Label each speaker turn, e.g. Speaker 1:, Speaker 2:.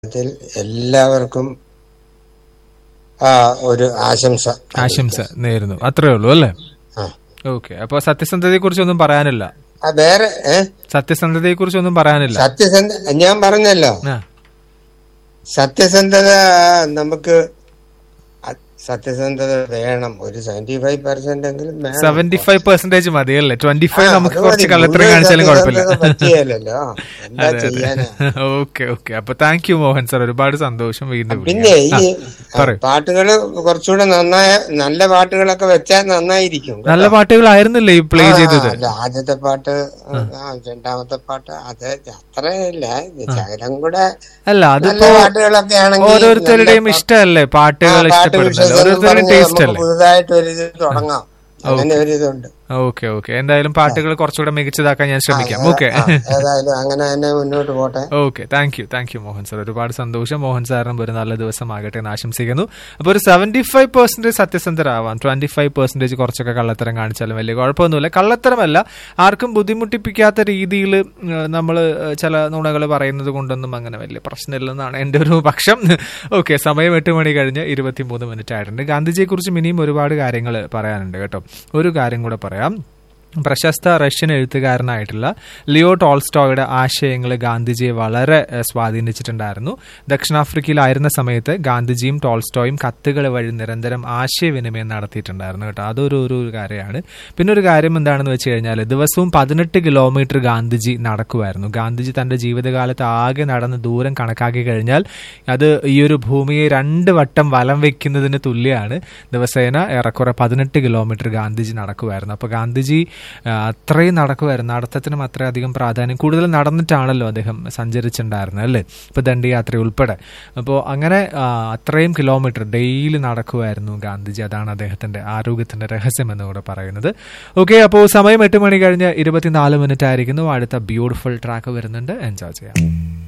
Speaker 1: ഇതിൽ എല്ലാവർക്കും ആ ഒരു ആശംസ
Speaker 2: ആശംസ നേരുന്നു അത്രേ ഉള്ളൂ അല്ലേ
Speaker 1: ആ.
Speaker 2: ഓക്കെ അപ്പൊ സത്യസന്ധതയെ കുറിച്ചൊന്നും പറയാനില്ല
Speaker 1: ആ വേറെ ഏ
Speaker 2: സത്യസന്ധതയെ കുറിച്ചൊന്നും പറയാനില്ല
Speaker 1: സത്യസന്ധ ഞാൻ പറഞ്ഞല്ലോ
Speaker 2: ആ
Speaker 1: സത്യസന്ധത നമുക്ക് അ- സത്യസന്ധത വേണം ഒരു സെവന്റി ഫൈവ് പെർസെന്റ് എങ്കിലും വേണം.
Speaker 2: സെവന്റി ഫൈവ് പെർസെന്റേജ് മതി അല്ലേ ട്വന്റി ഫൈവ്
Speaker 1: ആ,
Speaker 2: നമുക്ക്
Speaker 1: അത്
Speaker 2: കുറച്ച്
Speaker 1: മതി.
Speaker 2: കള്ളത്തരം
Speaker 1: മുഴുവൻ
Speaker 2: കാണിച്ചാലും കുഴപ്പമില്ല
Speaker 1: സത്യസന്ധത പറ്റിയല്ലോ എന്താ ചെയ്യാനാ
Speaker 2: ഓക്കെ ഓക്കെ അപ്പൊ താങ്ക് യു മോഹൻ സാർ ഒരുപാട് സന്തോഷം വീണ്ടും
Speaker 1: പിന്നെ
Speaker 2: വിളിക്കാം.
Speaker 1: ഈ
Speaker 2: ആ, പറയൂ
Speaker 1: പാട്ടുകള് കുറച്ചുകൂടെ നന്നായ നല്ല പാട്ടുകളൊക്കെ വെച്ചാൽ നന്നായിരിക്കും
Speaker 2: നല്ല പാട്ടുകളായിരുന്നില്ലേ ഈ പ്ലേ
Speaker 1: ആ,
Speaker 2: ചെയ്തത്
Speaker 1: അല്ല, ആദ്യത്തെ പാട്ട് ആ, രണ്ടാമത്തെ പാട്ട് അത് അത്രയില്ല ശകലം കൂടെ
Speaker 2: അല്ല
Speaker 1: നല്ല
Speaker 2: അതിപ്പോ
Speaker 1: പാട്ടുകളൊക്കെ ആണെങ്കിൽ
Speaker 2: ഓരോരുത്തരുടെയും
Speaker 1: നല്ല പാ-
Speaker 2: ഇഷ്ടമല്ലേ
Speaker 1: ആ,
Speaker 2: പാട്ടുകൾ
Speaker 1: പാട്ട്
Speaker 2: ഇഷ്ടപ്പെടുന്നത്
Speaker 1: വിശേഷം എന്ന്
Speaker 2: ഓരോരുത്തരുടെയും
Speaker 1: പറഞ്ഞ്
Speaker 2: ടേസ്റ്റ്
Speaker 1: നമുക്ക്
Speaker 2: അല്ലേ
Speaker 1: പുതുതായിട്ട് ഒരു ഇത് തുടങ്ങാം അങ്ങനെ ഒരു ഇതുണ്ട്
Speaker 2: ഓക്കെ ഓക്കെ എന്തായാലും പാട്ടുകൾ കുറച്ചുകൂടെ മികച്ചതാക്കാൻ ഞാൻ ശ്രമിക്കാം ഓക്കെ
Speaker 1: ആ, ഏതായാലും അങ്ങനെ തന്നെ മുന്നോട്ട് പോട്ടെ
Speaker 2: okay thank you thank you Mohan sir ഒരുപാട് സന്തോഷം മോഹൻ സാറിനും ഒരു നല്ല ദിവസമാകട്ടെ എന്ന് ആശംസിക്കുന്നു അപ്പോൾ ഒരു സെവന്റി ഫൈവ് പെർസെന്റേജ് സത്യസന്ധരാവാം ട്വന്റി ഫൈവ് പെർസെന്റേജ് കുറച്ചൊക്കെ കള്ളത്തരം കാണിച്ചാലും വലിയ കുഴപ്പമൊന്നുമില്ല കള്ളത്തരമല്ല ആർക്കും ബുദ്ധിമുട്ടിപ്പിക്കാത്ത രീതിയിൽ നമ്മൾ ചില നുണകൾ പറയുന്നത് കൊണ്ടൊന്നും അങ്ങനെ വലിയ പ്രശ്നമില്ലെന്നാണ് എൻ്റെ ഒരു പക്ഷം ഓക്കെ സമയം എട്ട് മണി കഴിഞ്ഞ് ഇരുപത്തിമൂന്ന് മിനിറ്റ് ആയിട്ടുണ്ട് ഗാന്ധിജിയെക്കുറിച്ചും ഇനിയും ഒരുപാട് കാര്യങ്ങൾ പറയാനുണ്ട് കേട്ടോ ഒരു കാര്യം കൂടെ പറയാം പ്രശസ്ത റഷ്യൻ എഴുത്തുകാരനായിട്ടുള്ള ലിയോ ടോൾസ്റ്റോയുടെ ആശയങ്ങൾ ഗാന്ധിജിയെ വളരെ ഏഹ്, സ്വാധീനിച്ചിട്ടുണ്ടായിരുന്നു ദക്ഷിണാഫ്രിക്കയിലായിരുന്ന സമയത്ത് ഗാന്ധിജിയും ടോൾസ്റ്റോയും കത്തുകൾ വഴി നിരന്തരം ആശയവിനിമയം നടത്തിയിട്ടുണ്ടായിരുന്നു കേട്ടോ അതൊരു ഒരു ഒരു കാര്യമാണ് പിന്നെ ഒരു കാര്യം എന്താണെന്ന് വെച്ച് കഴിഞ്ഞാൽ ദിവസവും പതിനെട്ട് കിലോമീറ്റർ ഗാന്ധിജി നടക്കുമായിരുന്നു ഗാന്ധിജി തന്റെ ജീവിതകാലത്ത് ആകെ നടന്ന ദൂരം കണക്കാക്കി കഴിഞ്ഞാൽ അത് ഈ ഒരു ഭൂമിയെ രണ്ട് വട്ടം വലം വെക്കുന്നതിന് തുല്യമാണ് ദിവസേന ഏറെക്കുറെ പതിനെട്ട് കിലോമീറ്റർ ഗാന്ധിജി നടക്കുമായിരുന്നു അപ്പോൾ ഗാന്ധിജി ആ, അത്രയും നടക്കുമായിരുന്നു നടത്തത്തിനും അത്രയധികം പ്രാധാന്യം കൂടുതൽ നടന്നിട്ടാണല്ലോ അദ്ദേഹം സഞ്ചരിച്ചിട്ടുണ്ടായിരുന്നത് അല്ലേ ഇപ്പോൾ ദണ്ഡിയാത്ര ഉൾപ്പെടെ അപ്പോൾ അങ്ങനെ ആ, അത്രയും കിലോമീറ്റർ ഡെയിലി നടക്കുമായിരുന്നു ഗാന്ധിജി അതാണ് അദ്ദേഹത്തിന്റെ ആരോഗ്യത്തിന്റെ രഹസ്യം എന്ന് കൂടെ പറയുന്നത് ഓക്കെ അപ്പോൾ സമയം എട്ട് മണി കഴിഞ്ഞ് ഇരുപത്തിനാല് മിനിറ്റ് ആയിരിക്കുന്നു അടുത്ത ബ്യൂട്ടിഫുൾ ട്രാക്ക് വരുന്നുണ്ട് എൻജോയ് ചെയ്യാം